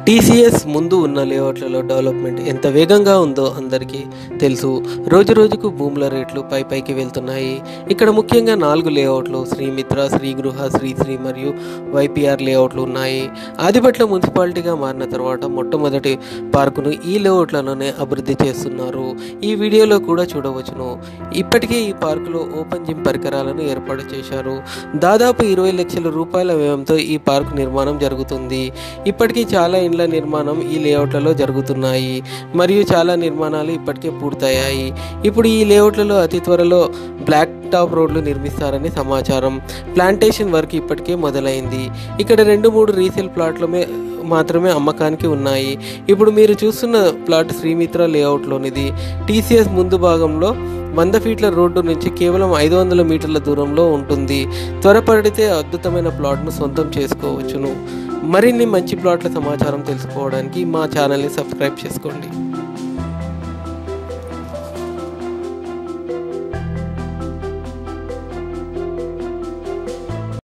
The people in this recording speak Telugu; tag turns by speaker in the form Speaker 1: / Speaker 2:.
Speaker 1: టీసీఎస్ ముందు ఉన్న లేఅవుట్లలో డెవలప్మెంట్ ఎంత వేగంగా ఉందో అందరికీ తెలుసు రోజు రోజుకు భూముల రేట్లు పై పైకి వెళ్తున్నాయి ఇక్కడ ముఖ్యంగా నాలుగు లేఅవుట్లు శ్రీమిత్ర శ్రీగృహ శ్రీశ్రీ మరియు వైపీఆర్ లేఅవుట్లు ఉన్నాయి ఆదిపట్ల మున్సిపాలిటీగా మారిన తర్వాత మొట్టమొదటి పార్కును ఈ లేఅవుట్లలోనే అభివృద్ధి చేస్తున్నారు ఈ వీడియోలో కూడా చూడవచ్చును ఇప్పటికే ఈ పార్కులో ఓపెన్ జిమ్ పరికరాలను ఏర్పాటు చేశారు దాదాపు ఇరవై లక్షల రూపాయల వ్యయంతో ఈ పార్కు నిర్మాణం జరుగుతుంది ఇప్పటికీ చాలా ఇండ్ల నిర్మాణం ఈ లేఅవుట్లలో జరుగుతున్నాయి మరియు చాలా నిర్మాణాలు ఇప్పటికే పూర్తయ్యాయి ఇప్పుడు ఈ లేఅవుట్లలో అతి త్వరలో బ్లాక్ టాప్ రోడ్లు నిర్మిస్తారని సమాచారం ప్లాంటేషన్ వర్క్ ఇప్పటికే మొదలైంది ఇక్కడ రెండు మూడు రీసేల్ ప్లాట్లమే మాత్రమే అమ్మకానికి ఉన్నాయి ఇప్పుడు మీరు చూస్తున్న ప్లాట్ శ్రీమిత్ర లేఅవుట్లోనిది టీసీఎస్ ముందు భాగంలో వంద ఫీట్ల రోడ్డు నుంచి కేవలం ఐదు వందల మీటర్ల దూరంలో ఉంటుంది త్వరపడితే అద్భుతమైన ప్లాట్ను సొంతం చేసుకోవచ్చును మరిన్ని మంచి ప్లాట్ల సమాచారం తెలుసుకోవడానికి మా ఛానల్ని సబ్స్క్రైబ్ చేసుకోండి